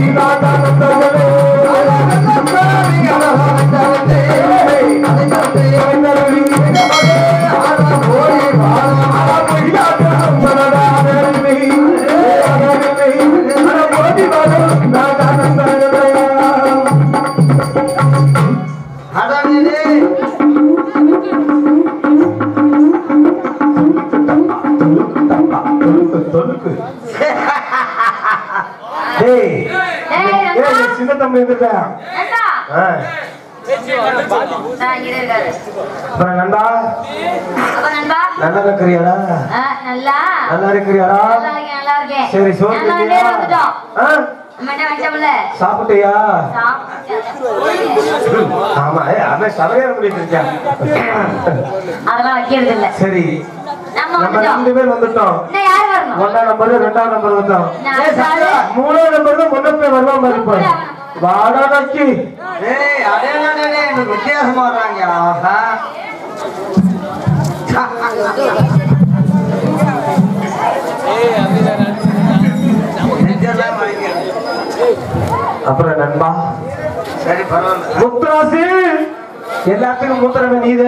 டேய் ஏய், ஏய், நண்பா. என் சின்ன தம்பி இருந்துட்டா நண்பா. ஆ நான் இங்க இருக்காரு. அப்புறம் நண்பா அப்ப நண்பா, நல்லா இருக்கிறியாடா ஆ, நல்லா நல்லா இருக்கிறியாடா நல்லா இருக்கேன், நல்லா இருக்கேன். சரி சோறு நாங்க ரெண்டு தின்னியா? பேரும் வந்துட்டோம். ஆ நம்ம என்ன வந்துட்டோம்ல? சாப்பிட்டியா சாப்பிட்டு. ஆமா ஏய், அவன் சமையல் பண்ணிட்டு இருக்கான் அதெல்லாம் வைக்கிறது இல்ல சரி நம்ம நம்ம வந்துட்டோம் ரெண்டு பேர் வந்துட்டோம் இன்னும் யார் வரணும் ஒன்னாம் நம்பர் ரெண்டாம் நம்பர் வந்தோம் நான் ஏய், சத்யா, சாரு. மூணாம் நம்பர் தான் முன்ன போய் வருவான் பாரு இப்போ வாடா நக்கி ஏய், அடே, அடே, அடே, எனக்கு வித்தியாசமா வர்றாங்க. ஆஹா. நெஞ்செல்லாம் வலிக்குது. அப்புறம் நண்பா சரி பரவாயில்ல முத்துராசி எல்லாத்துக்கும் மூத்திரமே நீத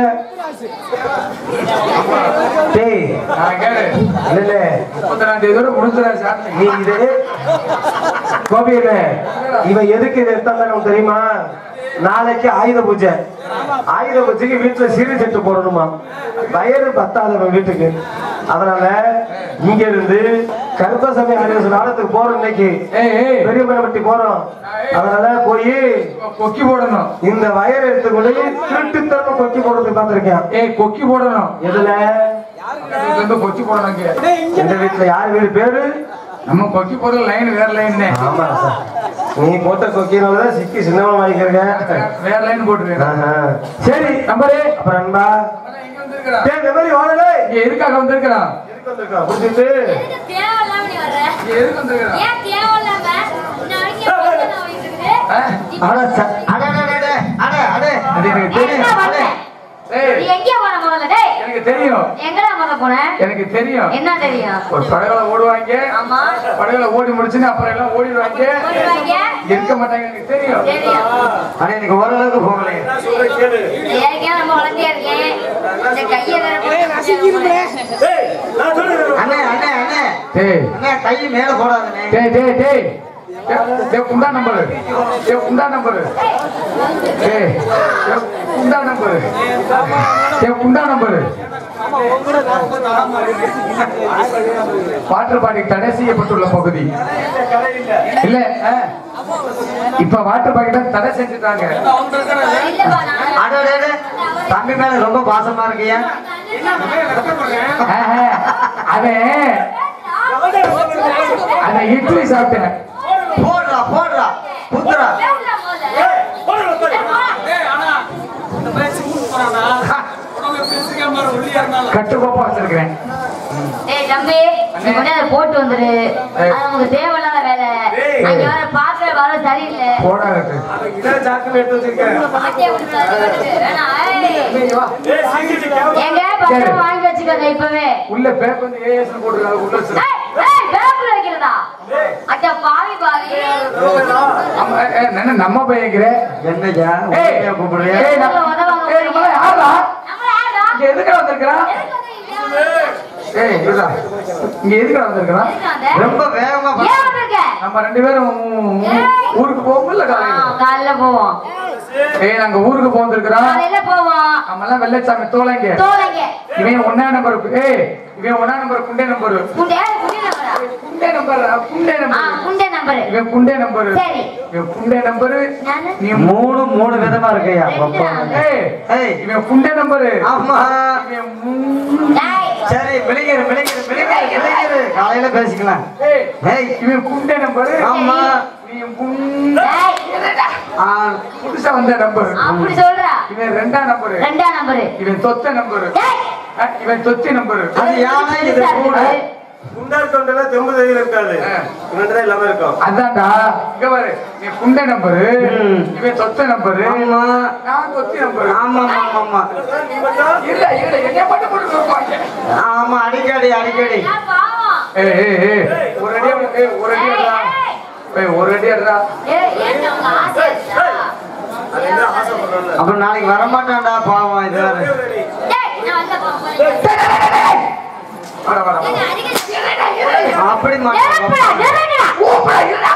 டேய் நான் கேளு இல்ல இல்ல முப்பத்தி தேதியோட முடிஞ்சிடா சார் நீ இது கோபியனே இவன் எதுக்கு இதை எடுத்தாங்க உனக்கு தெரியுமா நாளைக்கு ஆயுத பூஜை ஆயுத பூஜைக்கு வீட்டுல சிறு செட்டு போடணுமா வயறு பத்தாதவன் வீட்டுக்கு அதனால இங்க இருந்து கருப்பசாமி ஆலோசனை நாளத்துக்கு போறோம் இன்னைக்கு ஏய் ஏய் பெரிய மலைப்பட்டி போறோம் அதனால போய் கொக்கி போடணும் இந்த வயரை எடுத்துக்கொண்டு திருட்டுத்தரமா கொக்கி போடுறதுக்கு பார்த்திருக்கேன் ஏய் கொக்கி போடணும் எதுல பக்கத்துல இருந்து கொக்கி போடணும் இங்க எந்த வீட்டுல யார் வீடு பேரு நம்ம கொக்கி போடுற லைன் வேற லைன் ஆமா சார் நீ போட்ட கொக்கினாலதான் சிக்கி சின்னவன் வாங்கிக்கிறேங்க வேற லைன் போட்டுருக்கேன் சரி நம்பரு அப்புறம் அன்பா எங்க வந்திருக்கிறான் டேய், இந்த மாதிரி ஓடலே இங்க எதுக்காக வந்திருக்கிறான் எதுக்கு வந்திருக்கான் புடிச்சிட்டு எதுக்கு தேவையில்லாம நீ வர்ற? இங்க எதுக்கு வந்திருக்கிறான் ஏன் தேவையில்லாம? இன்ன வரைக்கும் என் பையன் தான் போயிட்டு இருக்குது. ஆ? ஆனா ச- அடே, அடே, அடே, அடே, அடே. அது எனக்கு எங்கடா தெரியும் வந்த? ஏய் நீ எங்கேயா போன முதல்ல? டேய், எனக்கு தெரியும் எங்கடா முதல்ல போன? எனக்கு தெரியும் என்ன தெரியும் ஒரு படகுல ஓடுவாங்க ஆமா படகுல ஓடி முடிச்சுன்னு அப்புறம் எல்லாம் ஓடிடுவாங்க ஓடுவாங்க. இருக்க மாட்டாங்க எனக்கு தெரியும் தெரியும் அடே, இன்னைக்கு ஓரளவுக்கு போகலையே. ஏற்கனவே நம்ம வளர்ந்தே இருக்கேன் இந்த கையை வேற போட்டு அண்ணே, அண்ணே, அண்ணே. டேய் அண்ணே, கை மேல போடாதண்ணே. டேய் டேய் டேய் டேய், டேய் குண்டா நம்பர் டேய் குண்டா நம்பர் டேய் டேய், குண்டா நம்பர் டேய் குண்டா நம்பர் வாட்டர் பாக்கெட் தடை செய்யப்பட்டுள்ள பகுதி இல்ல ஆ. இப்ப வாட்டர் பாக்கெட் தடை செஞ்சுட்டாங்க இல்லப்பா நான் அடே, அடே, அடே. தம்பி மேல ரொம்ப பாசமா இருக்கியா ஆஹா. அவன் அவன் இட்லி சாப்பிட்டேன் போடுறா போடுறா புத்துறா பேசுடா முதல்ல. கட்டுக்கோப்பா வச்சிருக்கிறேன் ஏய் தம்பி நீ கொண்டு அதை போட்டு வந்துரு அது நமக்கு தேவையில்லாத வேலை அங்க வர பாத்திரம் வர சரியில்லை போடாது இதான் சாக்குன்னு எடுத்து வச்சிருக்கேன் பாட்டியை விட்டுறாது, விட்டுரு. வேணாம், ஏய். எங்க பத்திரம் வாங்கி வச்சுக்கோங்க இப்பவே உள்ள பேப்பர் வந்து ஏஎஸ் போட்டுருக்காங்க உள்ள வச்சிரு. ஏய், ஏய், பேப்பர்ல வைக்கிறதா அச்சா பாவி பாவி ஆமா, ஏ, ஏ, என்ன நம்ம பையங்கிற என்னையா ஏய் உன்னையா கூப்பிடுறியா ஏய், நம்ம- உதவாங்க, ஏய், நம்மள யாரா நம்மள யாரா? இங்க எதுக்கு வந்திருக்கிறான் எதுக்கு வந்து இங்க? ஏய் இருடா. இங்க எதுக்கு வந்திருக்கிறான் எதுக்கு வந்த? ரொம்ப வேகமா பா- ஏன் வந்திருக்க? நம்ம ரெண்டு பேரும் ஊருக்கு போகும்ல ஆ, காலையில காலையில போவோம் ஏய் நாங்க ஊருக்கு போந்திருக்கிறோம் காலையில போவோம் நம்ம எல்லாம் வெள்ளச்சாமி தோலைங்க தோலைங்க இவன் ஒன்னா நம்பர் ஏய் இவன் ஒன்னா நம்பர் குண்டே நம்பர் குண்டே குண்டே நம்பரா குண்டே நம்பர் குண்டே ஆ நம்பர் குண்டே நம்பரு இவன் குண்டே நம்பர் சரி இவன் குண்டே நம்பர் நானு நீ மூணு மூணு விதமா இருக்கையா ரெண்டு ஏய் ஏய் இவன் குண்டே நம்பர் ஆமா இவன் மூ- டேய், சரி விளைஞரு விளைஞரு விளைஞரு விளைஞரு காலையில பேசிக்கலாம் ஏய் ஏய் இவன் குண்டே நம்பர் ஆமா நீ குண்ட டேய், ஆ, புதுசா வந்த நம்பர் அப்படி சொல்றா இவன் ரெண்டாம் நம்பர் ரெண்டாம் நம்பரு இவன் தொத்த நம்பர் டேய், இவன் தொத்தி நம்பர் அது யானை இது கூட குண்டார் தொண்டெல்லாம் தெம்பு தையில் இருக்காது இவன்ட்டு தான் எல்லாமே இருக்கும் அதான்டா இங்க பாரு நீ குண்டை நம்பரு ம். இவன் தொத்த நம்பரு ஆமா நான் தொத்தி நம்பரு ஆமா ஆமா ஆமா இல்ல இல்ல என்ன பண்ண போட்டு இருப்பாங்க ஆமா அடிக்கடி அடிக்கடி நான் பாவம் ஏய் ஏய் ஏய் ஒரு அடி அவனுக்கு, ஏய் ஒரு அடி ஏய், அவனுக்கு. ஏய், ஏய், ஒரு அடி அடிடா ஏய், ஏன்டா உங்க ஆசை இருக்கா? அப்புறம் நாளைக்கு வரமாட்டான்டா பாவம் இது வேற. டேய், நான் வெளில போக போறேன். வர வர வர. ஏங்க, அடிக்க- அப்படி நெருப்புடா, மாட்டான் நெருங்குடா.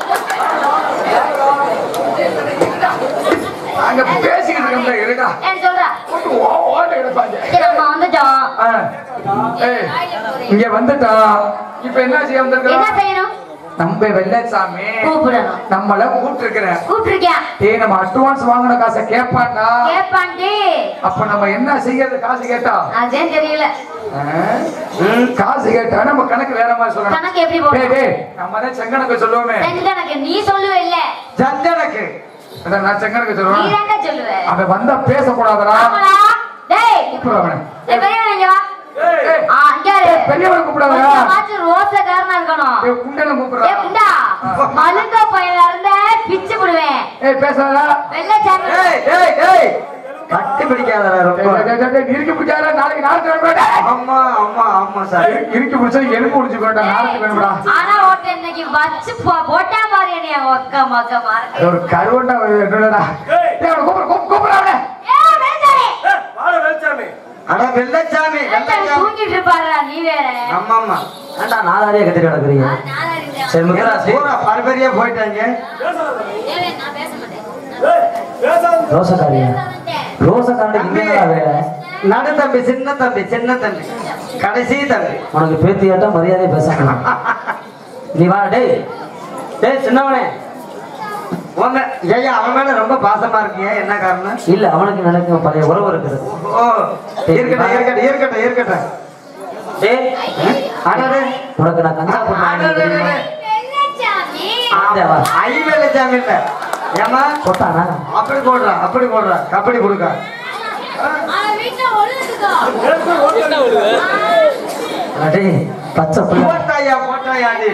அங்க பேசிக்கிட்டு இருக்கோம்ல இருடா ஏன் சொல்றா? போட்டு ஓ ஓட எடுப்பாங்க சரி, நம்ம வந்துட்டோம். ஆ. ஏய் இங்க வந்துட்டா இப்ப என்ன செய்ய என்ன வந்திருக்கிறோம் செய்யணும் நம்ம வெள்ளச்சாமி கூப்பிடணும் நம்மள கூப்பிட்டுருக்கிறேன் கூப்பிட்டுருக்கியா ஏய் நம்ம அட்வான்ஸ் வாங்கின காசை கேட்பான்டா கேப்பாண்டி அப்ப நம்ம என்ன செய்யறது காசு கேட்டா அதேன் தெரியல ஆ? ம், காசு கேட்டா நம்ம கணக்கு வேற மாதிரி சொல்லணும் கணக்கு எப்படி டேய், போடணும் டேய், நம்ம தான் செங்கணக்கு சொல்லுவோமே செங்கனக்கு நீ சொல்லுவ இல்ல ஜஞ்சனக்கு அதான் நான் செங்கணக்கு நீ சொல்லுவேன் தான்டா சொல்லுவ அவன் வந்தா பேசக்கூடாதரா ஆமாடா டேய் கூப்பிடு அவனை டேய் பெரியவன் இங்க வா ஏய், ஆ இங்க இரு பெரியவனை கூப்பிடாதரா கொஞ்சமாச்சும் ரோசக்காரனா இருக்கணும் ஏய், குண்டனை ஏ கூப்பிடுறா குண்டா மலுக்க பையனா இருந்த பிச்சு விடுவேன் ஏய் பேசாதா வெள்ளச்சாமி ஏய் ஏய் ஏய் கட்டி பிடிக்காதடா ரொம்ப இறுக்கி பிடிச்சாரா நாளைக்கு நாளைக்கு வேணும்டா ஆமா ஆமா ஆமா சார் இறுக்கி பிடிச்சா எலும்பு பிடிச்சு வேண்டாம் நாளைக்கு வேணும்டா ஆனா ஓட்ட இன்னைக்கு வச்சு போ- போட்டா பாரு என்னைய ஒக்க மக்க மாறு அது ஒரு கருவண்டா என்னடா ஏய் அவனை கூப்பிடு கூப்பிடு கூப்பிடு அவனை ஏய் வெள்ளச்சாமி அட வெள்ளச்சாமி வெள்ளச்சாமி வெள்ளச்சாமி தூங்கிட்டு இருப்பாருடா நீ வேற ஆமா ஆமா ஏன்டா நாலாரியா கத்திட்டு கிடக்குறீங்க நானா இருக்கேன். சரி முகராசி பூரா பரபரியா போயிட்டாங்க ஏய், நான் பேச மாட்டேன் ரோசக்காரியா ரோசக்காரனுக்கு இங்க என்னடா வேலை நடு தம்பி சின்ன தம்பி சின்ன தம்பி கடைசி தம்பி உனக்கு பேத்தி கேட்டா மரியாதை பேசணும் நீ வா டேய் டேய் சின்னவனே உங்க ஐயா அவன் மேல ரொம்ப பாசமா இருக்கீங்க என்ன காரணம் இல்ல அவனுக்கு எனக்கு பழைய உறவு இருக்குது ஓ இருக்கட்டும் இருக்கட்டும் இருக்கட்டும் இருக்கட்டும் டேய் அடடே உனக்கு நான் கஞ்சா போட்டு தெரியுமா வெள்ளச்சாமி ஆமா, வா. ஐ வெள்ளச்சாமி இல்ல ஏமா போட்டானா அப்படி போடுறா அப்படி போடுறா கபடி கொடுக்க அவன் வீட்டுல ஒழுங்குதுக்கோ டேய் பச்சை புள்ள போட்டாயா போட்டாயா நீ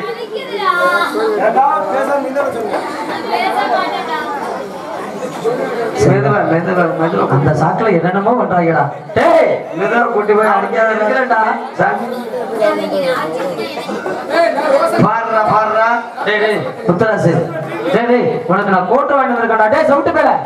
பேச மாட்டேன்டா மெதுவா மெதுவா மெதுவா அந்த சாக்குல என்னென்னமோ பண்றாங்கடா டேய் மெதுவா கூட்டி போய் அடிக்காத இருக்கிறேன்டா. சாமி. ஏய் நான் ரோசா பாடுறா பாடுறா டேய் டேய் முத்தராசு டேய் டேய் உனக்கு நான் கோட்டு வாங்கிட்டு வந்திருக்கேன்டா டேய் சவுட்டு பேல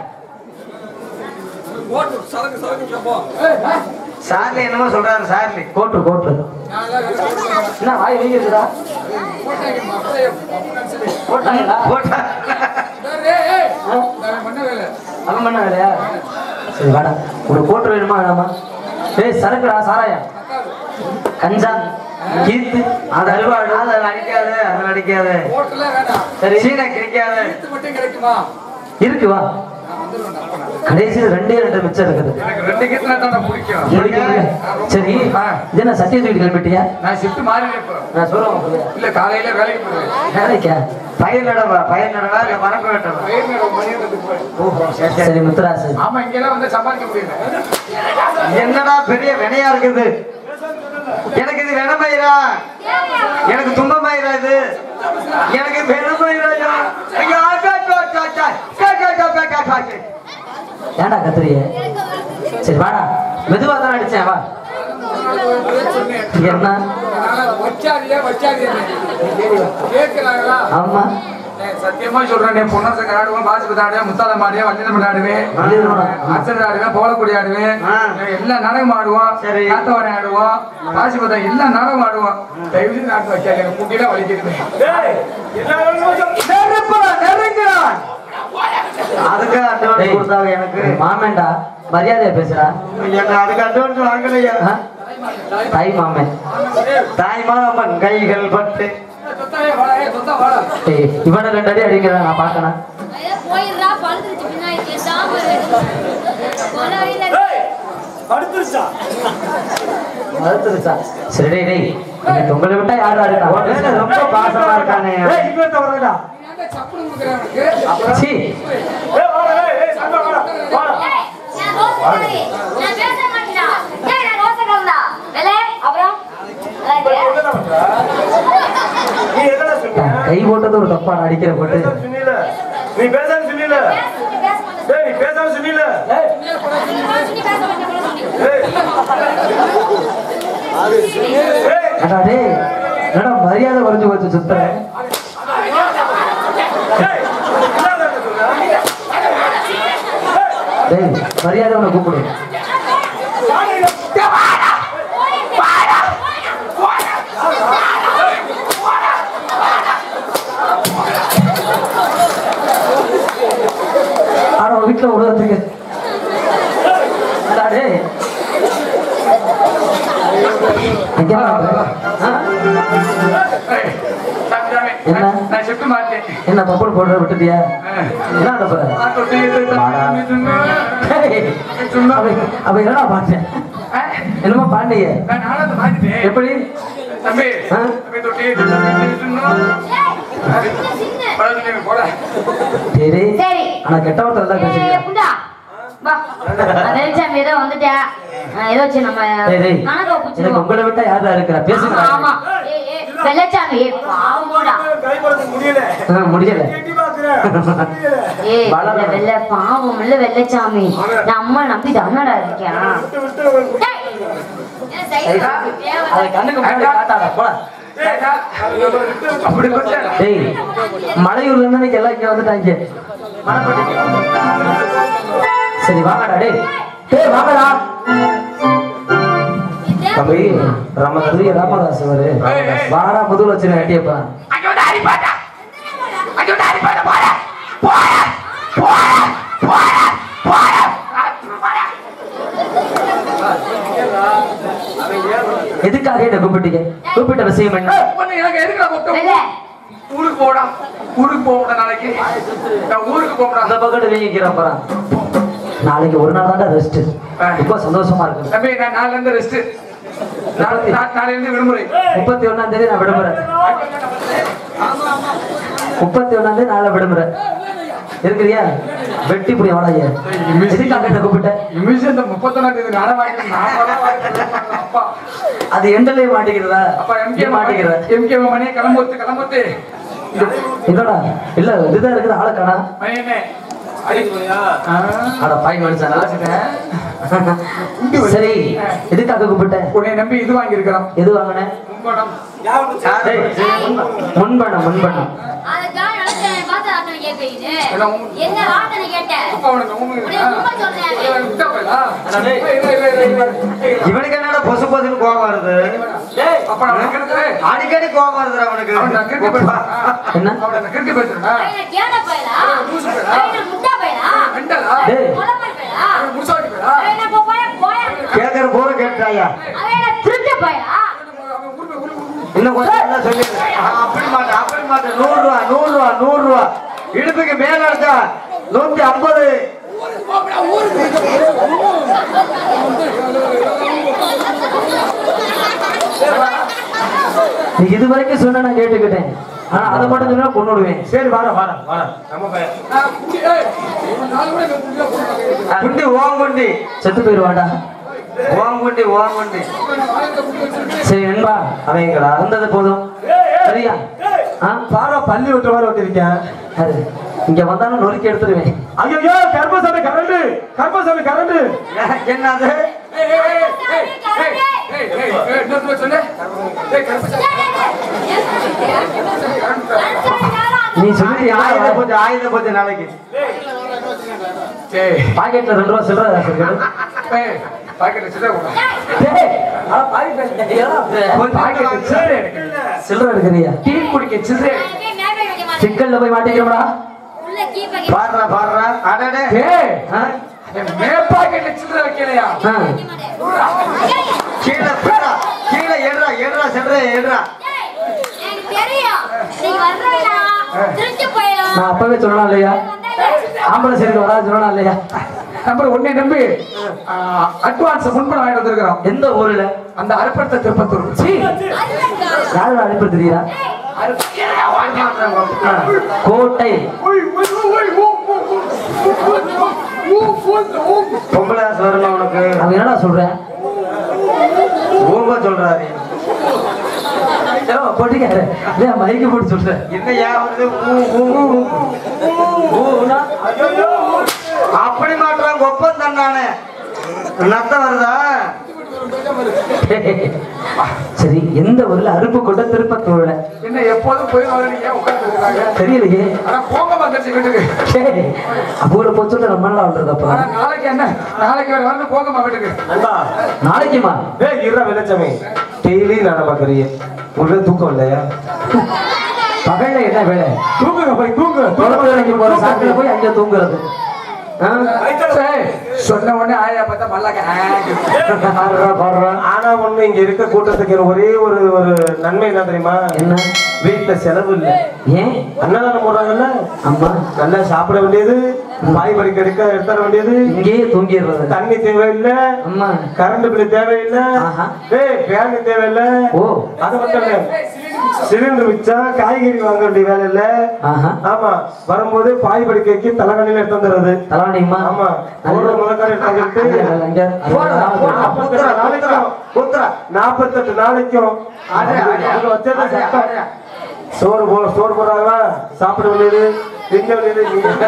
ஏய் ஏய், சார்லி என்னமோ சொல்றாரு சார்லி கோட்டு கோட்டு நான் எல்லாம் வேலை என்ன வாய் வீங்கிருக்குடா போட்டாங்க மாப்பிள்ளைய நினைச்சது. போட்டாங்களா போட்டா ஏய் ஏய் நான் பண்ண வேலை அவன் பண்ண வேலையா சரி வாடா ஒரு கோட்டு வேணுமா வேணாமா டேய் சரக்குடா சாராயா கஞ்சா கீத்து அது அல்வாடு அதை அடிக்காத அதை அடிக்காத ஹோட்டல்ல வேண்டாம் சரி சீனை கிடைக்காத இது மட்டும் கிடைக்குமா இருக்கு வா நான் வந்துருவேன் அப்ப நான். கடைசியில் ரெண்டே ரெண்டு மிச்சம் இருக்குது எனக்கு ரெண்டு கீத்துல தான் பிடிக்கும் இருக்கு, இருக்கு. சரி இது என்ன சத்திய தூக்கிட்டு கிளம்பிட்டியா நான் ஷிஃப்ட் மாறி போறேன் நான் சொல்லுவேன் இல்ல காலையில வேலைக்கு போறேன் வேலைக்கா பயிர் நடவா பயிர் நடவா இல்ல மரப்பு வெட்டவா பயிர் நட மணியத்துக்கு போறேன் ஓஹோ சரி சரி சரி முத்துராசு ஆமா இங்கெல்லாம் வந்து சம்பாதிக்க முடியல என்னடா பெரிய வினையா இருக்குது எனக்கு இது வெனமயிரா எனக்கு துன்பமயிரா இது எனக்கு வெனமயிரா ஐயா ஆட்டா ஆட்டா ஆட்டா ஆட்டா ஆட்டா ஆட்டா ஆட்டா ஏன்டா கத்துறிய சரி வாடா மெதுவா தான் அடிச்சேன் வா சொன்னேன் என்ன அதனால வச்சாதியா வச்சாதியா கேட்கிறாங்களா ஆமா நான் சத்தியமா சொல்றேன் நீ பொன்னரசங்க ஆடுவேன் பாசுபதி ஆடுவேன் முத்தாளம் ஆடுவேன் வள்ளிதம் ஆடுவேன் வள்ளிதம் அச்சர் ஆடுவேன் போலக்குடி ஆடுவேன் ஆ. எல்லா நாடகம் ஆடுவோம் சரி. காத்தவரை ஆடுவோம் பாசுபதம் எல்லா நாடகம் ஆடுவோம் தயவு செய்து நாட்டு வச்சாங்க எனக்கு முட்டிலாம் வலிக்கிறது நெருப்புடா நெருங்குறான் அதுக்கு அட்வான்ஸ் டேய், கொடுத்தாங்க எனக்கு மாமன்டா மரியாதையா பேசுறா என்ன அதுக்கு அட்வான்ஸ் வாங்கலையா ஆ? தாய் மாமன் தாய் மாமன் கைகள் பட்டு சொத்தாவே வாடா ஏய், சொத்தா வாடா டேய் இவனை ரெண்டு அடி அடிக்கிறேன் நான் பார்க்கணும் போயிடுறா பழுத்துருச்சு பின்னாடி பேசாம கொலையில மறுத்துருச்சா சரி டேய் டேய் இன்னைக்கு உங்களை விட்டா யாரும் இருக்கா மேல ரொம்ப பாசமா இருக்கானே நீ ஏன்டா சப்புனு கொடுக்குறேன் உனக்கு சீ ஏய், நான் ரோசக்காரி. நான் பேச மாட்டேன்டா. ஏய், நான் ரோசக்காரன்டா. வேலை, அப்புறம்? நல்லா இருக்கியா? கை போட்டது ஒரு தப்பா அடிக்கிற போட்டு நீ பேசாம சொன்னீல பேச சொல்லி பேச மாட்டேன். டேய் நீ பேசாம சொன்னீல நான் சொல்லி பேச மாட்டேன், கூட சொல்லி. ஏய் அடா டேய் என்னடா மரியாதை குறைஞ்சு போச்சு சுத்துறேன் டேய் மரியாதை உன்னை கூப்பிடு ஆனா உன் வீட்டுல விடுறதுக்கு அடா டேய் எங்க ஆ? ஏய், சாமி, சாமி. என்ன? நான் shift மாத்தேன். என்ன பப்பல் போடுற விட்டுட்டியா ஆ. என்ன அனுப்புற நான் தொட்டி இது தம்பி சொன்னா. டேய், சும்மா. அவ அவ என்னடா பாட்டேன் ஆ, என்னமோ பாண்டிய நான் நாலாவது மாத்திட்டேன். எப்படி தம்பி, ஆ? தம்பி தொட்டி இது தம்பி சொன்னா. பரவாயில்ல, நீங்க போடா. சரி சரி ஆனா கெட்ட வார்த்தை தான் ஏய், பேசுறீங்க புண்டா. வா. நான் வெளிச்சாமி ஏதோ வந்துட்டேன். நான் ஏதோ வச்சு நம்ம டேய் டேய் கணக்கை எனக்கு பிடிச்சிருவோம். உங்களை விட்டா யாரா இருக்கிறா பேசுங்க ஆமா, ஆமா. ஏய், ஏய், வெள்ளச்சாமி, ஏய், பாவம்டா. கைப்படுத்த முடியல ஆ, முடியல எட்டி பாக்குறேன் முடியல ஏய், வளரணும். இல்ல, வெள்ளை பாவம் இல்ல வெள்ளச்சாமி நான் அம்மா நம்பி தானடா இருக்கேன் விட்டு விட்டு டேய், ஏன் சைடுல அதை கண்ணுக்கு முன்னாடி காட்டாத போடா ஏண்டா, அப்படி கொஞ்சம் டேய் மலையூர்ல இருந்து இன்னைக்கு எல்லாம் இங்க வந்துட்டாங்க சரி வாங்கடா டேய் டேய் வாங்கடா தம்பி ரம பெரிய ராமதாஸ் அவரு வாடா முதுகுல வச்சு கட்டியப்பா அங்க வந்து அடி பாட்டா. அங்க வந்து அடி பாட்டா, போடா. போடா. போடா. போடா. போடா. போடா. எதுக்காக என்ன கூப்பிட்டீங்க கூப்பிட்ட விஷயம் என்ன ஒண்ணு எனக்கு எதுக்குடா மொத்தம்? வெள்ளை. ஊருக்கு போடா ஊருக்கு போகடா நாளைக்கு நான் ஊருக்கு போகடா அந்த பக்கத்து வீங்கிக்கிறேன் போறான் நாளைக்கு ஒரு நாள் தான் ரெஸ்ட் ரொம்ப சந்தோஷமா இருக்கு தம்பி நான் நாளைல இருந்து ரெஸ்ட் நாளைல இருந்து விடுமுறை முப்பத்தி ஒண்ணாம் தேதி நான் விடுமுறை முப்பத்தி ஒண்ணாம் தேதி நாளை விடுமுறை இருக்கிறியா வெட்டி புடி வாடாங்க எதுக்காக என்ன கூப்பிட்ட இமிஷன் இந்த முப்பத்தொன்னாம் தேதி நாடகம் வாங்கிட்டு நான் படம் வாங்கிட்டு அப்பா அது எண்டலே மாட்டேங்கிறதா அப்பா எம்கே ஏன் மாட்டேங்கிற எம்கே மணியை கிளம்புத்து கிளம்புத்து என்னடா இல்ல இதுதான் இருக்குது ஆளை காணா மணியனே அடி ஆ. அட பாய் மனுஷன் நல்லா சொன்னேன். சரி எதுக்காக கூப்பிட்ட உன்னை நம்பி இது வாங்கியிருக்கிறோம் எது வாங்கினேன் முன்படம் டேய், முன்பணம் முன்பணம் அதுக்காக நினைச்சேன், பார்த்து அத்தனை கேட்பீங்க. என்ன உன்- என்ன வார்த்தை கேட்டேன் அப்பா உனக்கு ஊமை உன்னை உண்மை சொல்றேன். இல்ல, விட்டா போயிடா. அண்ணா, டேய். இல்ல, இல்ல, இல்ல, இல்ல, இல்ல. இவனுக்கு என்னடா பொசு பொசுன்னு கோவம் வருது அப்பா நான் உனக்கு இருக்கு. அடிக்கடி கோவம் வருது அவனுக்கு அவன் நான் கிறுக்கு பேசுறேன். என்ன? அவன் நான் கிறுக்கு பேசுறேன். பையனை கேன பயலா? லூசு பயலா? பையனை முட்டா பயலா? மெண்டலா? டேய் கொலமாரி பயலா? அவன் முசாடி பேரா? பையனை போ- போயா, போயா. கேட்கற போற கேட்டாயா அவன் என்ன திருட்டு பயலா? அவன் உருமை, உருமை, உருமை. இன்னும் கொஞ்சம் நல்லா சொல்லி அப்படி மாட்டேன் அப்படி மாட்டேன் நூறு ரூபா நூறு ரூபா நூறு ரூபா இடுப்புக்கு மேல அடிச்சா நூத்தி ஐம்பது நீ இது வரைக்கும் சொன்ன நான் கேட்டுக்கிட்டேன் ஆனா அதை மட்டும் சொன்னா கொண்டு விடுவேன் சரி வாடா வாடா வாடா நம்ம பையன் ஆ, குடி, ஏய், இவன் நாலு மணிக்கு வந்து உள்ள போறான். குண்டி ஓங்குண்டி செத்து போயிருவாடா ஓங்குண்டி ஓங்குண்டி சரி நண்பா அவன் எங்கடா வந்தது போதும் சரியா ஆ பாரா பள்ளி விட்டு மாதிரி விட்டுருக்கேன் அது இங்க வந்தாலும் நொறுக்கி எடுத்துருவேன் ஐயோ கர்ப்பசாமி கரண்ட் கர்ப்பசாமி கரண்ட் என்னது ஏய், ஏய், ஏய், ஏய், ஏய், ஏய், ஏய், ஏய், இன்னொரு தடவை சொல்லு. ஏய், கருப்பசாமி. டேய், டேய், டேய். கருப்பசாமி யாரா? நீ சொல்லிட்டு ஆயுத பூஜை ஆயுத பூஜை நாளைக்கு ஏய், பாக்கெட்ல ரெண்டு ரூபா சில்லற இருக்குது ஏய், பாக்கெட்ல சில்லறை கொடு. டேய், ஆனா பாக்கெட்ல ஏடா இது? பாக்கெட்ல சில்லறை எனக்கு. சில்லறை எடுக்கிறியா டீ குடிக்க சில்லறை எனக்கு. நான் போய் மேப்பை வைக்க மாட்டேன். சிக்கல்ல போய் மாட்டிக்கிறோம்டா உள்ள கீப்பை கீப்பை பாடுறா பாடுறா அடடே ஏய், ஆ? என் மேப்பாக்கெட்ல சில்லறை வைக்கலையா ஆ. வைக்க மாட்டேன். கீழே போடா கீழே எடுறா எடுறா செல்றா எடுறா டேய், எனக்கு தெரியும். நீ வர்றவனா, திருட்டு போயிடும். நான் அப்பவே சொல்லலாம் இல்லையா ஆம்பளை சைடு வரா சொல்லலாம் இல்லையா நம்பர் ஒன்னே நம்பி அட்வான்ஸ் முன்பணம் வாங்கிட்டு வந்திருக்கிறோம் எந்த ஊர்ல அந்த அருப்படத்தை திருப்பத்தூர் சீ அதுதான்டா. யாரும் அனுப்பி தெரியுதா ஏய், கோட்டை பொம்பளை வரல உனக்கு அவன் என்னடா சொல்றேன் ஊம்ப சொல்றாரு போட்டிக்காரு ஏன் மைக்கு போட்டு சொல்றேன் என்ன ஏன் வந்து ஊ, ஊ, ஊ. ஊனா? அப்படி மாட்டுறாங்க ஒப்பந்தம் தானே நத்த வருதா சரி எந்த ஊர்ல அருப்பு கொண்ட திருப்பத்தூர்ல என்ன எப்போதும் போய் வரீங்க உட்கார்ந்து இருக்காங்க தெரியலையே ஆனா போங்க வந்துருச்சு வீட்டுக்கு அப்பூர போச்சு ரொம்ப நாள் ஆகுறதப்பா ஆனா நாளைக்கு என்ன நாளைக்கு வேற வந்து போங்கம்மா வீட்டுக்கு நண்பா நாளைக்குமா ஏய் இருடா வெள்ளச்சாமி டெய்லி நான் பாக்குறீங்க உங்களுக்கு தூக்கம் இல்லையா பகல்ல என்ன வேலை தூங்குங்க போய் தூங்குங்க குளத்துறைக்கு போற சாக்கில போய் அங்க தூங்குறது ஆ? சரி, சொன்ன உடனே ஆயா பார்த்தா மல்லாக்க பாடுறா, பாடுறா. ஆனா ஒண்ணு இங்க இருக்க கூட்டத்துக்கு ஒரே ஒரு ஒரு நன்மை என்ன தெரியுமா என்ன வீட்டுல செலவு இல்ல ஏன் அன்னதானம் போடுறாங்கல்ல அம்மா நல்லா சாப்பிட வேண்டியது வாய் பறிக்க எடுக்க எடுத்துற வேண்டியது இங்கேயே தூங்கிடுறது தண்ணி தேவையில்லை அம்மா கரண்ட் பில் தேவையில்லை ஆஹா. ஏய் ஃபேன் தேவையில்லை ஓ அது மட்டும் இல்ல சிலிண்டர் வச்சா காய்கறி வாங்க வேண்டிய வேலை இல்ல ஆஹா ஆமா வரும்போது பாய் படுக்கைக்கு தலைகணில எடுத்து வந்துடுறது தலவாணியம்மா ஆமா ஒரு முதக்கார எடுத்து வந்துட்டு நாற்பத்தெட்டு நாளைக்கும் நாற்பத்தெட்டு நாளைக்கும் அவங்க வச்சது சட்டம். சோறு போ சோறு போடுறாங்களா சாப்பிட வேண்டியது திங்க வேண்டியது நீங்க.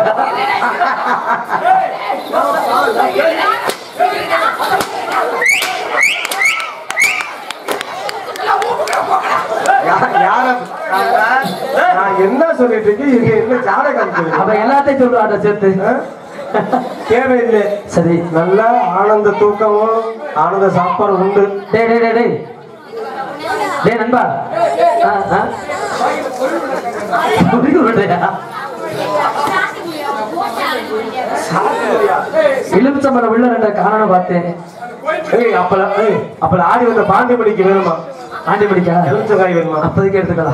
நான் என்ன சொல்லிட்டு இருக்கேன் இங்க என்ன ஜாதகம் அப்ப காமிக்கிறீங்க? எல்லாத்தையும் சொல்றாட்ட சேர்த்து ஆ? தேவையில்லை சரி நல்லா ஆனந்த தூக்கமும் ஆனந்த சாப்பாடு உண்டு டேய் டேய் டேய் டேய் டேய் நண்பா ஆ, ஆ. புரியுது விடுறியா? எலுமிச்சம்பழம் உள்ள ரெண்ட காரணம் பார்த்தேன் ஏய் அப்பல ஏய் அப்பல ஆடி வந்த பாண்டி மணிக்கு வேணுமா ஆண்டி பிடிக்கா எலுமிச்சங்காய் வேணுமா அப்போதைக்கு எடுத்துக்கலாம்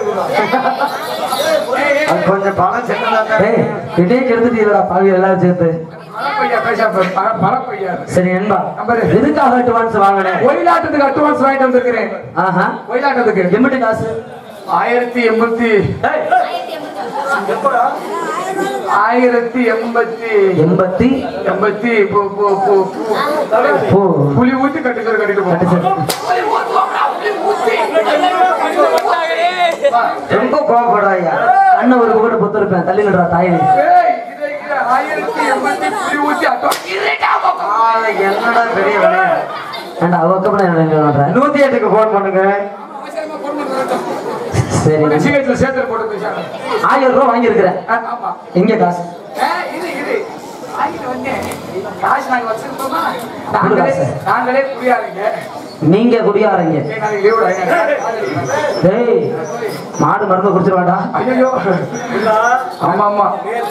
அது கொஞ்சம் பணம் டேய் இதே கெடுத்துட்டீங்களா பாவி எல்லாரும் சேர்த்து மழப்பையா பேசாம மழை- மழைப்பையா சரி நண்பா எதுக்காக அட்வான்ஸ் வாங்கினேன் ஒயிலாட்டத்துக்கு அட்வான்ஸ் வாங்கிட்டு வந்திருக்கிறேன் ஆஹா ஒயிலாட்டத்துக்கு எம்பிட்டு காசு ஆயிரத்தி எண்பத்தி ஏய் எப்படா ஆயிரத்தி எண்பத்தி எண்பத்தி எண்பத்தி பு- பு- பு- பு- ஓ புலி ஊத்தி கட்டிச்சது கட்டிட்டு போகும் ரொம்ப கோவப்படுறாயா அண்ணன் ஒரு கூட புத்திருப்பேன் தள்ளி விடுறா தாய் ஏய், இதை இதை ஆயிரத்தி எண்பத்தி புலி ஊத்தி advance. என்னடா பெரிய ஏண்டா அவக்கப்பட என்ன நூத்தி எட்டுக்கு போன் பண்ணுங்க சரி உடனே சிஹெச்ல சேர்த்து போட்டு பேசாங்க. ஆயிரம் ரூபாய் வாங்கியிருக்கிறேன் ஆ, ஆமா எங்க காசு ஏ, இது இது வாங்கிட்டு வந்தேன். காசு நாங்க வச்சிருக்கோமா கொடு நாங்களே காசு. நாங்களே புரியாதுங்க நீங்க குடியாரங்க நாளைக்கு லீவு டேய் மாடு மருந்து குடிச்சிருவாடா ஐயோ ஆமா ஆமா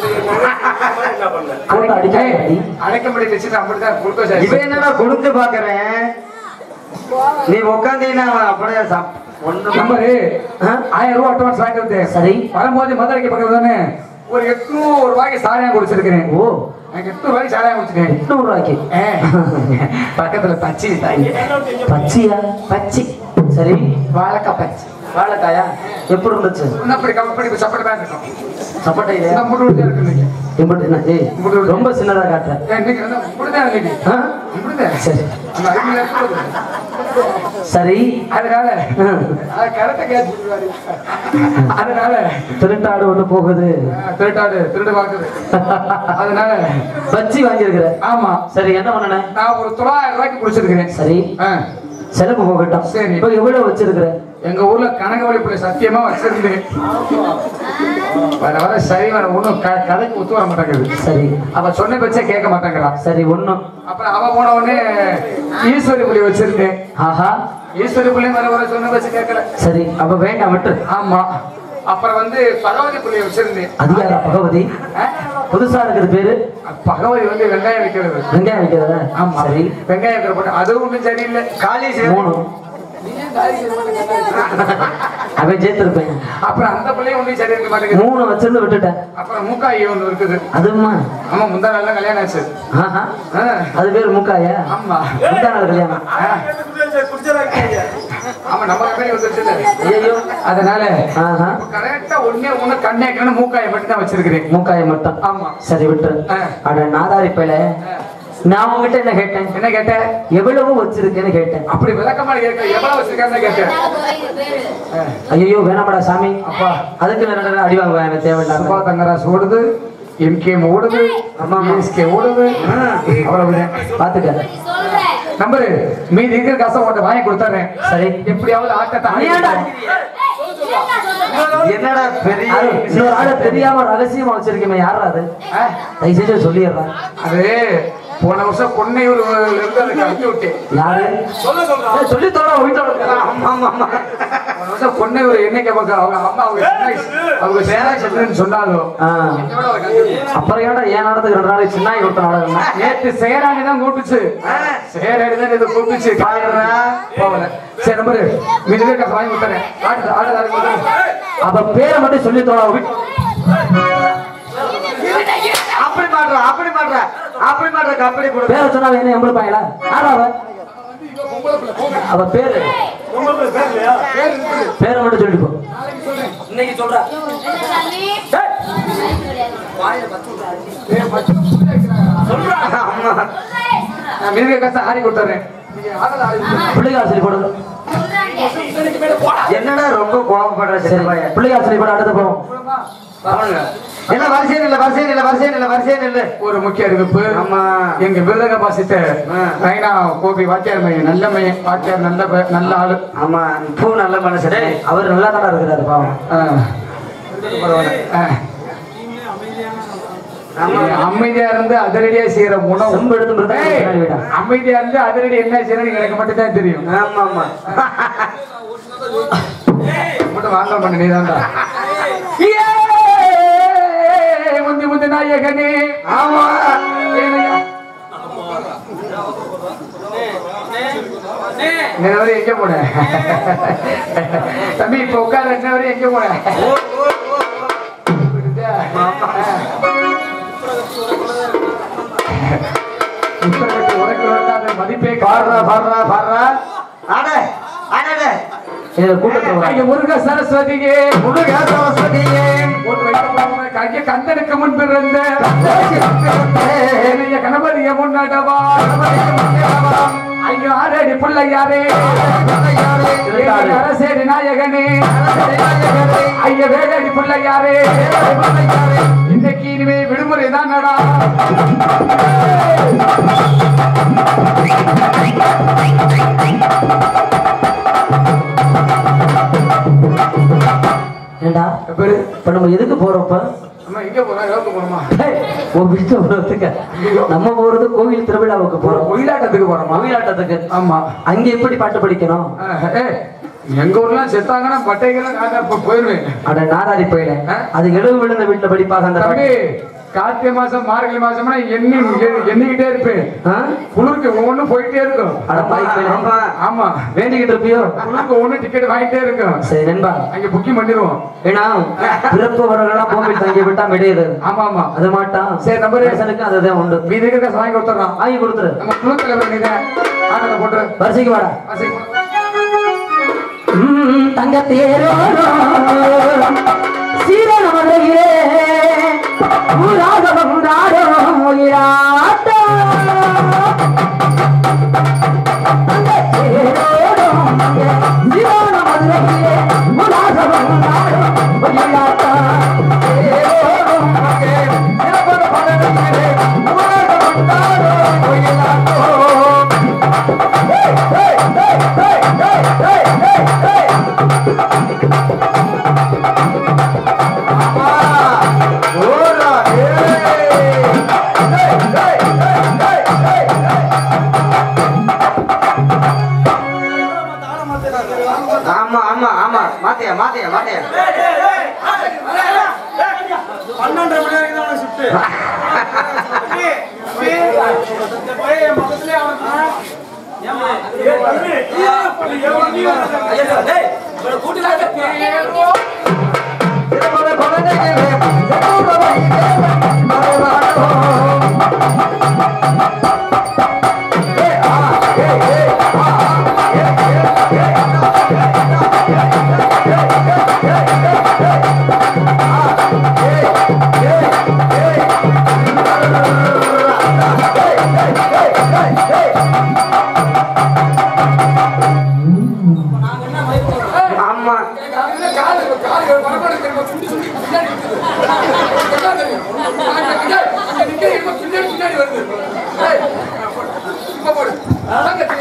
போட்டு அடிக்காடி அடைக்கம்படி வச்சுட்டு அப்படிதான் குளுக்கோஸ் இவன் என்னடா கொடுத்து பாக்குறேன் நீ உட்காந்தீங்கன்னா அப்படியே சாப் ஒண்ணு நம்பரு ஆயிரம் ரூபாய் அட்வான்ஸ் வாங்கிட்டு வந்தேன் சரி வரும்போது மதுரைக்கு பக்கத்துல தானே ஒரு எட்நூறு ரூபாய்க்கு சாராயம் குடிச்சிருக்கிறேன் ஓ எனக்கு எட்நூறு ரூபாய்க்கு சாராயம் குடிச்சிருக்கேன் எட்நூறு ரூபாய்க்கு பக்கத்துல பச்சி தாங்க பச்சையா பச்சை சரி வாழைக்காய் பச்சி வாழைக்காயா எப்படி இருந்துச்சு இன்னும் அப்படி கம்பெனி சப்படி தான் இருக்கும் சப்பட்டை இல்லையா இந்த முடி விட்டு இருக்கு இன்னைக்கு எப்படி என்ன ஏய் ரொம்ப சின்னதா காட்டுறேன் ஏன் இன்னைக்கு வந்து இப்படிதான் இன்னைக்கு ஆ? இப்படிதான் சரி அந்த அருமையா இருக்குது. சரி அதனால ம். அது கரெக்டா கேட்டு அதனால திருட்டாடு ஒண்ணு போகுது ஆ, திருட்டாடு திருடு வாக்குது அதனால பச்சி வாங்கியிருக்கிறேன் ஆமா சரி என்ன பண்ணன நான் ஒரு தொள்ளாயிரம் ரூபாய்க்கு குடிச்சிருக்கிறேன் சரி ஆ, செலவு போகட்டும் சரி. இப்போ எவ்வளவு வச்சிருக்கிற எங்க ஊர்ல கனகவழி பிள்ளை சத்தியமா வச்சிருந்தேன் வர வர சரி வர ஒண்ணும் க- கதைக்கு ஒத்து வர மாட்டேங்குது சரி அவ சொன்ன பேச்சே கேட்க மாட்டேங்கிறான் சரி ஒண்ணும் அப்புறம் அவ போன உடனே ஈஸ்வரி புள்ளி வச்சிருந்தேன் ஆஹா ஈஸ்வரி புள்ளி வர வர சொன்ன பேச்சு கேட்கல சரி அப்ப வேண்டாம் விட்டு ஆமா அப்புறம் வந்து பகவதி புள்ளிய வச்சிருந்தேன் அதிகாரா பகவதி ஆ? புதுசா இருக்குது பேரு பகவதி வந்து வெங்காயம் வைக்கிறது வெங்காயம் வைக்கிறதா ஆமா சரி வெங்காயம் வைக்கிற போட்டு அதுவும் ஒன்றும் சரியில்லை காலி மூணு அவன் சேர்த்திருப்பேன் அப்புறம் அந்த பிள்ளையும் ஒன்றும் சரி இருக்க மாட்டேங்குது மூணு வச்சிருந்து விட்டுட்டேன் அப்புறம் மூக்காயி ஒன்று இருக்குது அதுமா ஆமா முந்தா நாள் கல்யாணம் ஆச்சு ஆஹா ஆ, அது பேர் முக்காயா ஆமா முந்தா நாள் கல்யாணம் ஆமா நம்ம கம்பெனி வந்துருச்சு ஐயோ அதனால ஆஹா கரெக்டா ஒண்ணே ஒண்ணு கண்ணேக்கணும் மூக்காயை மட்டும் தான் வச்சிருக்கிறேன் மூக்காய மட்டும் ஆமா சரி விட்டு ஆ. அட நாதாரி பையல நான் உங்ககிட்ட என்ன கேட்டேன் என்ன கேட்ட எவ்வளவு வச்சிருக்கேன்னு கேட்டேன் அப்படி விளக்கமா கேட்க எவ்வளவு வச்சிருக்கான்னு கேட்டேன் ஆ. ஐயோ வேணாமடா சாமி அப்பா அதுக்கு நான் அடி வாங்குவேன் எனக்கு சுபா தேவையில்லாம தங்கராஸ் ஓடுது எம்கேஎம் ஓடுது எஸ்கே ஓடுது அவ்வளவுதான் பாத்துக்க நம்பரு மீதி இருக்கிற காசை உன்கிட்ட வாங்கி கொடுத்துறேன் சரி. எப்படியாவது ஆட்டத்தை நீ ஏன்டா? என்னடா பெரிய அது இன்னொரு ஆளை தெரியாம ரகசியமா வச்சிருக்கீங்க யாரா அது ஆ, தயவு செஞ்சு சொல்லிடுறேன் அது போன வருஷம் பொன்னையூர்ல இருந்து அதுக்கு அனுப்பி விட்டேன் யாரு ஏய், சொல்லி தோற வீட்டோட ஆமா ஆமா போன வருஷம் பொன்னையூர் என்னைக்கு அவங்க அவங்க அம்மா அவங்க சின்ன வயசு- அவங்க சேரா செல்லுன்னு சொன்னாலும் ஆ. என்னோட அவளுக்கு அனுப்பி விட்டேன். அப்புறம் ஏன்டா ஏன் நடந்துக்கு ரெண்டு நாளைக்கு சின்ன கொடுத்த நாடகம் நேத்து சேராணி தான் கூப்பிட்டுச்சு சேராணி தான் இதை கூப்பிட்டுச்சு பாருடா போகல சரி நம்பரு மீதி காசு வாங்கி கொடுத்துறேன் ஆட்டு ஆட்டு ஆட்டு கொடுத்துறேன் அப்ப பேரை மட்டும் சொல்லி தோற வீட்டு அப்படி மாட்ற அப்படி மாட்ற அப்படி மாட்ற கம்பெனி கொடு பேரை சொன்னா என்ன எம்பிடுப்பாங்களா யாரா அவ அவ பேரு பேரை மட்டும் சொல்லிட்டு போ நான் மீதி காசு ஆறி கொடுத்துறேன் நீங்க ஆடல ஆறி கொடுத்துறேன். பிள்ளைகார் சொல்லி போடு என்னடா ரொம்ப கோவப்படுற சரி சின்ன பையன் பிள்ளைகார் சொல்லி போடு அடுத்து போவோம் என்ன வரிசையில் இல்ல வரிசையில் இல்ல வரிசையில் இல்ல வரிசையில் இல்ல ஒரு முக்கிய அறிவிப்பு ஆமா. எங்க விருதக பாசித்த ஆ. நைனா கோபி வாத்தியார் மையம் நல்ல மையம் வாத்தியார் நல்ல ப- நல்ல ஆளு ஆமா பூ நல்ல மனுஷன் அவர் நல்லா தானே இருக்கிறாரு பாவம் ஆ. ஆ. ஆமா அமைதியா இருந்து அதிரடியா செய்யற உணவு செம்பு எடுத்து மிருதங்கம் ஏய், பின்னாடி வைடா. அமைதியா இருந்து அதிரடி என்ன செய்யறது எனக்கு மட்டும் தான் தெரியும் ஆமா ஆமா மட்டும் வாங்க பண்ண நீதான்டா முந்தி முந்தி நாயகனே ஆமா ஏனையா? என்ன வரை எங்க போன தம்பி இப்ப உட்கார என்ன வரை எங்க போன உத்தரவிட்டு உனக்கு வேண்டாத மதிப்பே பாடுறா பாடுறா பாடுறா அட அடட இது கூட்டத்தில் வர ஐயா முருக சரஸ்வதியே முருகா சரஸ்வதியே போட்டு வைக்கப்படாம கைய கந்தனுக்கு முன் பிறந்த ஏனைய கணபதிய முன்னடவா ஐயோ ஆரடி பிள்ளையாரே ஏனைய அரசேரி நாயகனே ஐய வேலடி பிள்ளையாரே இன்னைக்கு இனிமே விடுமுறை தானடா ஏண்டா பேரு இப்ப நம்ம எதுக்கு போறோம் அம்மா எங்க போறோம் யோகத்து போறோமா உன் வீட்டு போறதுக்கு நம்ம போறது கோவில் திருவிழாவுக்கு போறோம் ஒயிலாட்டத்துக்கு போறோமா கோயிலாட்டத்துக்கு ஆமா அங்க எப்படி பாட்டு படிக்கணும் அஹ், ஏய், எங்க ஊர்லாம் செத்தாங்கன்னா பட்டைகள்லாம் நான் இப்ப போயிருவேன் அட நாராரி போயில அது எழுவு விழுந்த வீட்டுல படிப்பாங்க அந்த தம்பி பாட்டு கார்த்திகை மாசம் மார்கழி மாசம்னா எண்ணி எ- எண்ணிக்கிட்டே இருப்பேன் ஆ? குளிருக்கு ஒவ்வொன்றும் போயிட்டே இருக்கும் அட பாய் போயில ஆமா ஆமா வேண்டிக்கிட்டு இருப்பியோ குளிருக்கு ஒண்ணு டிக்கெட் வாங்கிட்டே இருக்கும் சரி நண்பா அங்க புக்கிங் பண்ணிடுவோம் ஏன்னா பிறப்பு வரவெல்லாம் கோவில் தங்கி விட்டா விடையுது ஆமா ஆமா அது மாட்டான் சரி, நம்பரு. மனுஷனுக்கு அதுதான் உண்டு மீதி இருக்கிற காசு வாங்கி கொடுத்துட்றான் வாங்கி கொடுத்துரு நம்ம குழு தலைவர் நீங்க ஆட்டத்தை போட்டு வரிசைக்கு வாடா வாசி. ம், தங்கத்தேரோரோ சீரனமலையிலே ஊராக வந்தாரோ உயிராட்டோ தங்கத்தேரோரோ சீரனமலையிலே ஊராக வந்தாரோ உயிராட்டோ தேரோரோ அங்கே நிலப்பர படகிலே ஊராக வந்தாரோ உயிராட்டோ ஓடா ஆமா ஆமா ஆமா மாத்தியா மாத்தியா மாத்தியா பன்னெண்டரை மணி வரைக்கும் தான் அவனுக்கு ஷிஃப்ட் திருமண குழந்தைகளே ஆமா காலு காலு வரமாடு தெரியுமா சுண்டி சுண்டி பின்னாடி இருக்குது. என்ன தெரியும்? அங்க நிக்க- அங்க நிக்க இப்ப பின்னாடி பின்னாடி வருது ஏய், இப்ப போடு. அங்க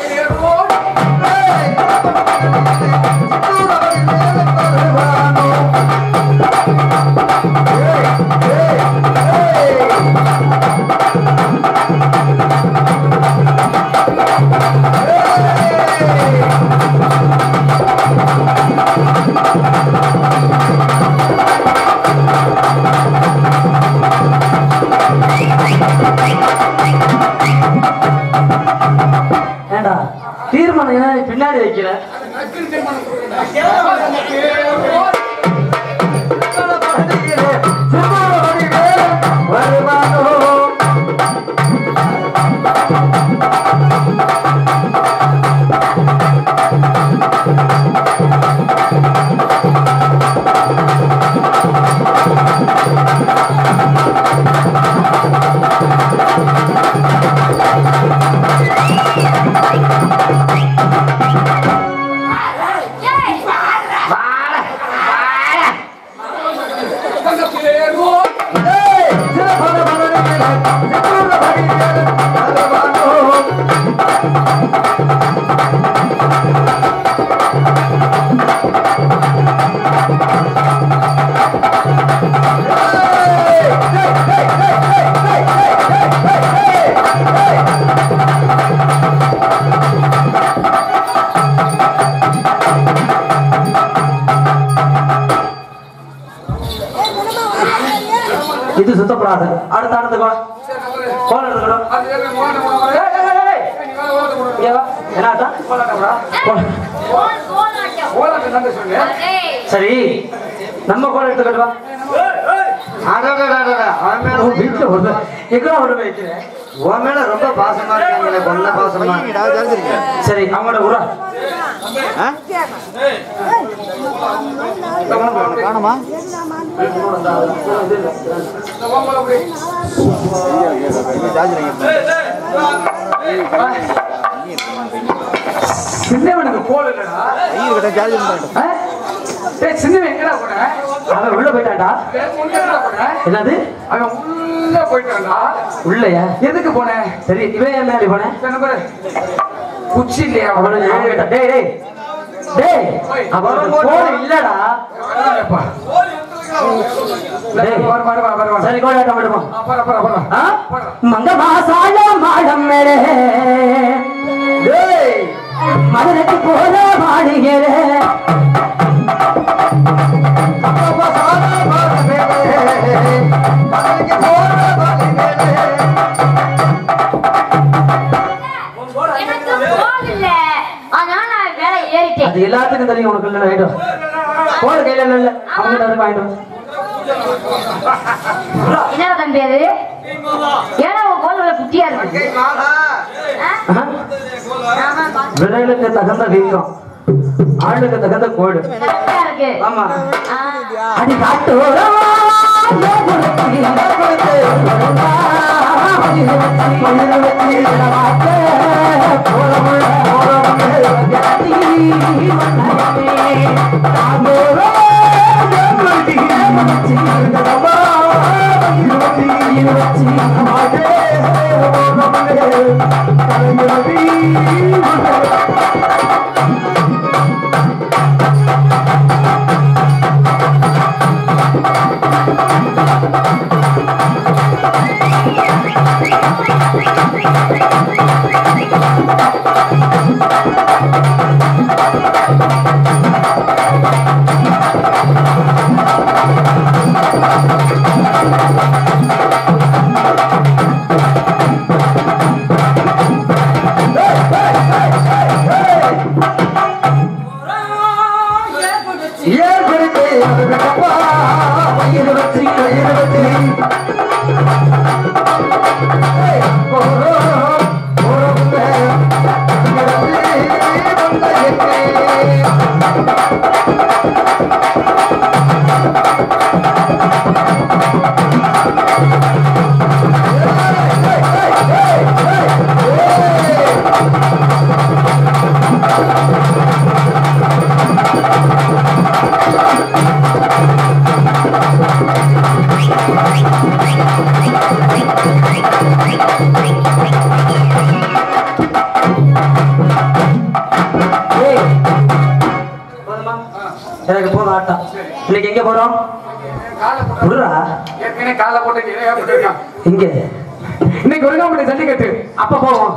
இது சுத்தப்படாது அடுத்த அடுத்து வா கோல் எடுத்துக்கணும் அது ஏழு மூணு மூணு ஏய், ஏய், ஏய், ஏய். நீ வேற ஓட்டு போடு. இங்க வா என்னாட்டா கோல். கோல் கோலாட்டம் ஓலாட்டு தானே சொன்னேன் ஏய் சரி நம்ம கோல் எடுத்துக்கிட்டு வா அடடடடட, அவன் மேல உன் வீட்டுல ஒரு எங்கடா ஒரு வைக்கிறேன் உன் மேல ரொம்ப பாசமா இருக்காங்க எனக்கு ஒன்ன பாசமா சரி அவங்களோட உரா இந்த ஓம்பல அப்படி. சின்னவனுக்கு கோல் இல்லடா ஆ? டேய் சின்னவன் எங்கடா போன அவன் உள்ள போயிட்டான்டா டேய், முன்னாடிடா போன என்னது அவன் உள்ள போயிட்டான்டா உள்ளயா எதுக்கு போனேன் சரி இவன் என்ன அப்படி போனேன் நம்பர் குச்சி இல்லையா அவனுக்கு அவன் கிட்ட, டேய் டேய் டேய் அவனுக்கு கோல் இல்லடா வரலப்பா. டேய். வர வர வர வர சரி கோல் ஆட்டம் விடுமா பர பர பர ஆ? மங்க மாசால மாடம் மேலே டேய் மதுரைக்கு போற மாடுகிறே எனக்கு கோல் இல்ல அதனால நான் மேல ஏறிட்டேன் அது எல்லாத்துக்கும் தெரியும் உனக்கு இல்லை வாங்கிட்டு கோல் கையில இல்ல இல்ல அவங்க கிட்ட இருக்கு வாங்கிட்டு வா. என்ன தம்பி அது ஏன்னா உன் கோல் உள்ள குட்டியா இருக்கு மாலா ஆ? ஆஹா. ஆமா, பாத்து. விரலுக்கு தகுந்த வீக்கம் ஆளுக்கு தகுந்த கோடு கரெக்டா இருக்கு ஆமா ஆ. அடி காட்டோரா ஏய். போதுமா? எனக்கு போதும் ஆட்டம் இன்னைக்கு எங்க போறோம் காலை போட்டு விடுறா ஏற்கனவே காலை போட்டு நீ ஏன் போட்டிருக்கான்? இங்க இன்னைக்கு ஒருங்காமட்டி ஜல்லிக்கட்டு அப்ப போவோம்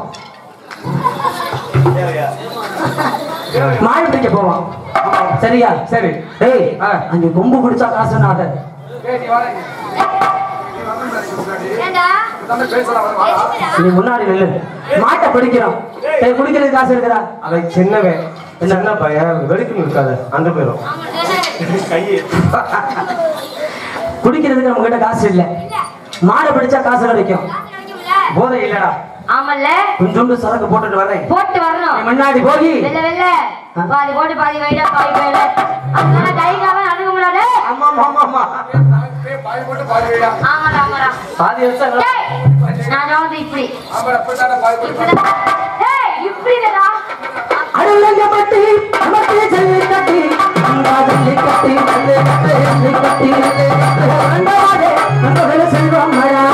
மாடு பிடிக்க போவோம் சரியா சரி டேய் ஆ. அங்க கொம்பு பிடிச்சா காசு நாக ஏய், நீ வாடா இங்க. நீ வந்து முன்னாடி. ஏண்டா தம்பி பேசலாம் வர வாடா. நீ முன்னாடி நில்லு மாட்டை பிடிக்கிறோம் டேய் குடிக்கிறது காசு இருக்குதா அவன் சின்னவன் சின்ன பையன் வெடிக்கணும் இருக்காது அந்த பேரும் குடிக்கிறதுக்கு நம்ம கிட்ட காசு இல்ல மாடை பிடிச்சா காசு கிடைக்கும் போதை இல்லடா ஆமல்ல கொஞ்சோண்டு சரக்கு போட்டுட்டு வரேன் போட்டு வரணும் நீ முன்னாடி போகி வெள்ள வெள்ள பாதி போட்டு பாதி வைடா பாதி வைட அதனால கை காலம் அணுக முடியாது ஆமா ஆமா ஆமா ஏய், பாய் போட்டு பாய் வைடா. ஆமாடா ஆமாடா பாதி வருஷம் எல்லாம் டேய் நான் வந்து இப்படி ஆமாடா, போயிட்டாடா, பாய் போட்டு பாய். இப்படிதான் டேய் இப்படிடா அருளங்க பட்டி நமக்கு ஜல்லி கட்டி அங்கா ஜல்லி கட்டி ஜல்லி கட்டி ஜல்லி கட்டி அண்டாடே நம்ம செல்வம் மழா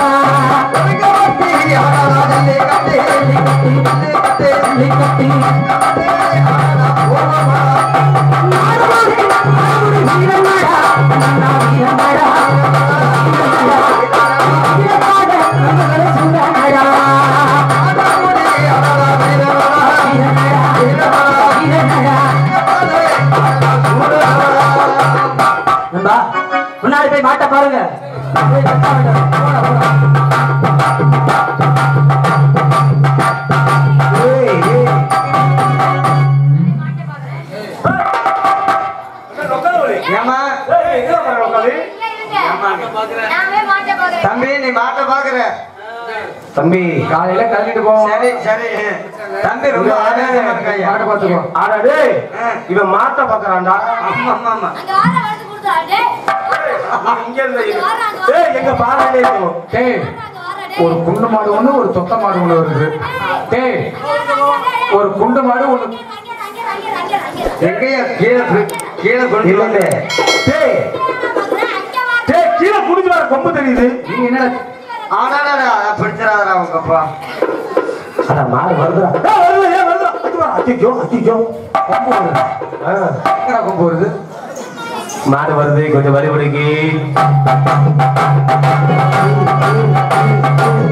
ஜல்லி கட்டி ஜல்லி கட்டி நாடுவோரே நாடுவோரே வீரமடா நன்னா வீரமடா வீரமடா நம்ம சுந்தரமடா நண்பா முன்னாடி போய் மாட்டு மாட்ட பாருங்க ஏய், ஏய். ஏமா ஏய், எங்க உட்கார உட்காரு? நாமே மாட்ட பாக்குறேன் தம்பி நீ மாட்ட பாக்குற தம்பி காலையில கழட்டிட்டு போவோம் சரி சரி தம்பி ரொம்ப ஆவேசமா இருக்காயா மாட்ட பாத்துக்கோ ஆடா டேய் இவன் மாட்ட பாக்குறான்டா ஆமா ஆமா ஆமா அங்க வார வளர்த்து கொடுத்தாடே இங்க இருந்து இரு. ஏய் எங்க பாறாலே இருக்கும் டேய் அங்க வார ஒரு குண்டு மாடு ஒண்ணு ஒரு சொத்த மாடு ஒண்ணு வருது டேய் ஒரு குண்டு மாடு ஒண்ணு எங்கேயா கீழே பு- கீழே கொண்டு இல்ல இல்ல டேய் டேய் கீழே குடிச்சு வர கொம்பு தெரியுது நீங்க என்ன ஆனாடா பிடிச்சிடாதடா உங்க அப்பா அட மாடு வருதுடா ஏய் வருது ஏய் வருது அது வா அத்தியோ அத்தியோ கொம்பு வருது ஆ எங்கடா கொம்பு வருது மாடு வருது கொஞ்சம் வரி பிடிக்கி